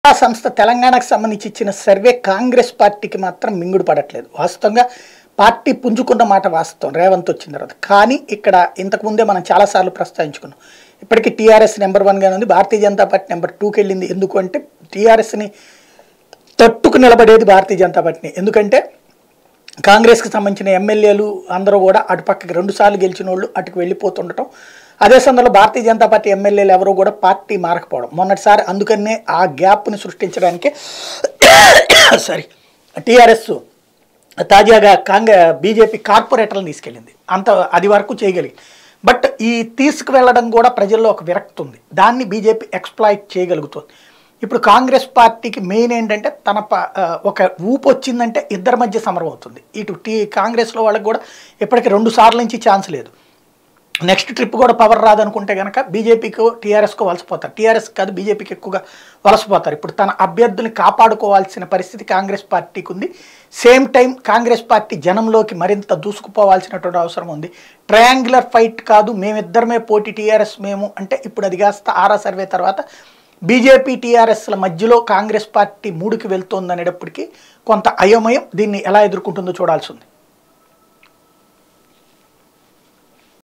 ఆ సంస్థ తెలంగాణకు సంబంధించి ఇచ్చిన సర్వే కాంగ్రెస్ పార్టీకి మాత్రం మింగుడు పడట్లేదు వాస్తవంగా పార్టీ పుంజుకున్న మాట వాస్తవం రేవంత్ వచ్చిన తర్వాత కానీ ఇక్కడ ఇంతకుముందే మనం చాలాసార్లు ప్రస్తావించుకున్నాం ఇప్పటికీ టీఆర్ఎస్ నెంబర్ వన్గానే ఉంది భారతీయ జనతా పార్టీ నెంబర్ టూకి వెళ్ళింది ఎందుకు అంటే టీఆర్ఎస్ని తట్టుకు నిలబడేది భారతీయ జనతా పార్టీని ఎందుకంటే కాంగ్రెస్కి సంబంధించిన ఎమ్మెల్యేలు అందరూ కూడా అటు పక్కకి రెండు సార్లు గెలిచిన వాళ్ళు అటుకు వెళ్ళిపోతుండటం అదే సందర్భంలో భారతీయ జనతా పార్టీ ఎమ్మెల్యేలు ఎవరు కూడా పార్టీ మారకపోవడం మొన్నటిసారి అందుకనే ఆ గ్యాప్ని సృష్టించడానికి సారీ టీఆర్ఎస్ తాజాగా కాంగ్రెస్ బీజేపీ కార్పొరేటర్లను తీసుకెళ్ళింది అంత అది వరకు చేయగలిగి బట్ ఈ తీసుకువెళ్ళడం కూడా ప్రజల్లో ఒక విరక్తి ఉంది దాన్ని బీజేపీ ఎక్స్ప్లాయిట్ చేయగలుగుతుంది ఇప్పుడు కాంగ్రెస్ పార్టీకి మెయిన్ ఏంటంటే తన ప- ఆ, ఒక ఊపు వచ్చిందంటే ఇద్దరి మధ్య సమరం అవుతుంది ఇటు టీ కాంగ్రెస్లో వాళ్ళకి కూడా ఇప్పటికి రెండు సార్లు నుంచి ఛాన్స్ లేదు నెక్స్ట్ ట్రిప్ కూడా పవర్ రాదనుకుంటే కనుక బీజేపీకి టీఆర్ఎస్కు వలసపోతారు టీఆర్ఎస్ కాదు బీజేపీకి ఎక్కువగా వలసపోతారు ఇప్పుడు తన అభ్యర్థుల్ని కాపాడుకోవాల్సిన పరిస్థితి కాంగ్రెస్ పార్టీకి ఉంది సేమ్ టైం కాంగ్రెస్ పార్టీ జనంలోకి మరింత దూసుకుపోవాల్సినటువంటి అవసరం ఉంది ట్రయాంగులర్ ఫైట్ కాదు మేమిద్దరమే పోటీ టీఆర్ఎస్ మేము అంటే ఇప్పుడు అది కాస్త ఆరా సర్వే తర్వాత బీజేపీ టీఆర్ఎస్ల మధ్యలో కాంగ్రెస్ పార్టీ మూడుకి వెళ్తోందనేటప్పటికీ కొంత అయోమయం దీన్ని ఎలా ఎదుర్కొంటుందో చూడాల్సి ఉంది